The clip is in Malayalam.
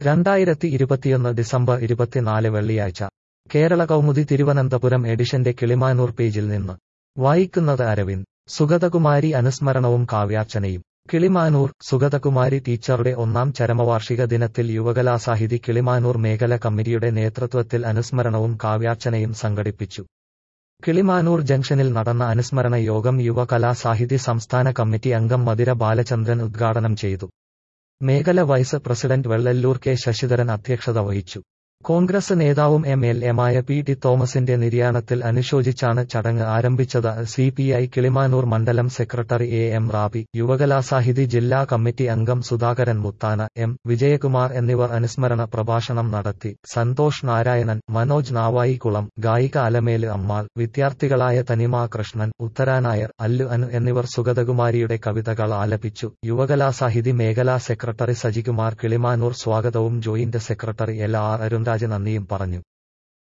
രണ്ടായിരത്തി ഇരുപത്തിയൊന്ന് ഡിസംബർ ഇരുപത്തിനാല് വെള്ളിയാഴ്ച കേരള കൗമുദി തിരുവനന്തപുരം എഡിഷന്റെ കിളിമാനൂർ പേജിൽ നിന്ന് വായിക്കുന്നത് അരവിന്ദ് സുഗതകുമാരി അനുസ്മരണവും കാവ്യാർച്ചനയും കിളിമാനൂർ സുഗതകുമാരി ടീച്ചറുടെ ഒന്നാം ചരമവാർഷിക ദിനത്തിൽ യുവകലാസാഹിതി കിളിമാനൂർ മേഖല കമ്മിറ്റിയുടെ നേതൃത്വത്തിൽ അനുസ്മരണവും കാവ്യാർച്ചനയും സംഘടിപ്പിച്ചു കിളിമാനൂർ ജംഗ്ഷനിൽ നടന്ന അനുസ്മരണ യോഗം യുവകലാസാഹിതി സംസ്ഥാന കമ്മിറ്റി അംഗം മധുര ബാലചന്ദ്രൻ ഉദ്ഘാടനം ചെയ്തു മേഖല vice president Vellalloor K Sasidharan അധ്യക്ഷത വഹിച്ചു കോൺഗ്രസ് നേതാവും എം എൽ എമായ പി ടി തോമസിന്റെ നിര്യാണത്തിൽ അനുശോചിച്ചാണ് ചടങ്ങ് ആരംഭിച്ചത് സി പി ഐ കിളിമാനൂർ മണ്ഡലം secretary A M Rabi Yuvakalasahithi ജില്ലാ കമ്മിറ്റി അംഗം സുധാകരൻ മുത്താന എം വിജയകുമാർ എന്നിവർ അനുസ്മരണ പ്രഭാഷണം നടത്തി സന്തോഷ് നാരായണൻ മനോജ് നാവായിക്കുളം ഗായിക അലമേല് അമ്മാൾ വിദ്യാർത്ഥികളായ തനിമ കൃഷ്ണൻ ഉത്തരാനായർ അല്ലു അനു എന്നിവർ സുഗതകുമാരിയുടെ കവിതകൾ ആലപിച്ചു യുവകലാസാഹിതി മേഖലാ സെക്രട്ടറി സജികുമാർ കിളിമാനൂർ സ്വാഗതവും joint secretary L R Arunraj നന്ദിയും പറഞ്ഞു